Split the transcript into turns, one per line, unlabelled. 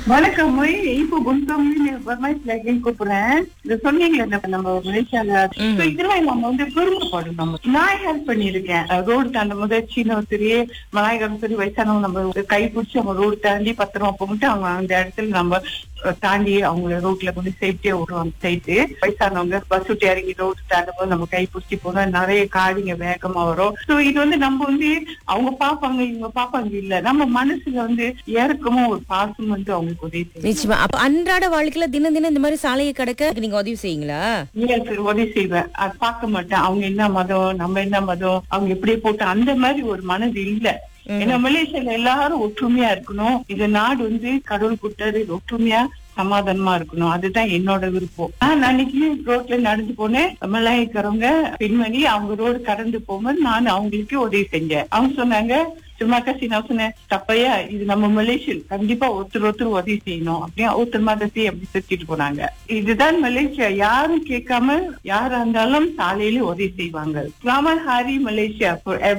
வணக்கம் மொய் இப்போ குண்டோம்னு பர்மாய்ஸ்ல கூப்பிடுறேன் இது சொன்னீங்களே நம்ம நம்ம மலேசியால
ம்.
So இதெல்லாம் நம்ம வந்து பெருமைப்படணும் நான் ஹெல்ப் பண்ணிருக்கேன் ரோடு தாண்டும் போது சீன சரி மலாயகம் சரி வயசானவங்க நம்ம ஒரு கை பிடிச்சி அவங்க ரோடு தாண்டி பத்திரமா போகும்போது அவங்க அந்த இடத்துல நம்ம அஹ், தாண்டி அவங்கள ரோட்ல கொண்டு சேஃப்டியா விடுவாங்க சைட்டு வயசானவங்க பஸ் விட்டு இறங்கி ரோடு தாண்டும் போது நம்ம கை பிடிச்சி போனா நிறைய காடிங்க வேகமா வரும் சோ இது வந்து நம்ம வந்து அவங்க பாப்பாங்க இவங்க பாப்பாங்க இல்ல நம்ம மனசுல வந்து இறக்கமும் ஒரு பாசம் வந்து அவங்களுக்கு உதவி செய்யும்
நிச்சயமா அப்ப அன்றாட வாழ்க்கையில தினம் தினம் இந்த மாதிரி சாலையை கடக்க நீங்க உதவி செய்யுங்களா
Yes, உதவி செய்வேன் அது பார்க்க மாட்டேன் அவங்க என்ன மதம் நம்ம என்ன மதம் அவங்க எப்படி போட்டு அந்த மாதிரி ஒரு மனது இல்ல ஏன்னா மலேசியால எல்லாரும் ஒற்றுமையா இருக்கணும் இந்த நாடு வந்து கடவுள் கொடுத்தது ஒற்றுமையா சமாதானமா இருக்கணும் அதுதான் என்னோட விருப்பம் நான் அன்னைக்கு ரோட்ல நடந்து போனேன் மலாய்க்கிறவங்க பெண்மணி அவங்க ரோடு கடந்து போகும்போது நான் அவங்களுக்கு உதவி செஞ்சேன் அவங்க சொன்னாங்க சும்மா கசி நான் சொன்னேன் தப்பையா இது நம்ம மலேசியல் கண்டிப்பா ஒருத்தர் ஒருத்தர் உதவி செய்யணும் அப்படியே ஒருத்தர் மதத்தை அப்படி சுத்திட்டு போனாங்க இதுதான் மலேசியா யாரும் கேட்காம யாரா இருந்தாலும் சாலையில உதவி செய்வாங்க கிராம ஹாரி மலேசியா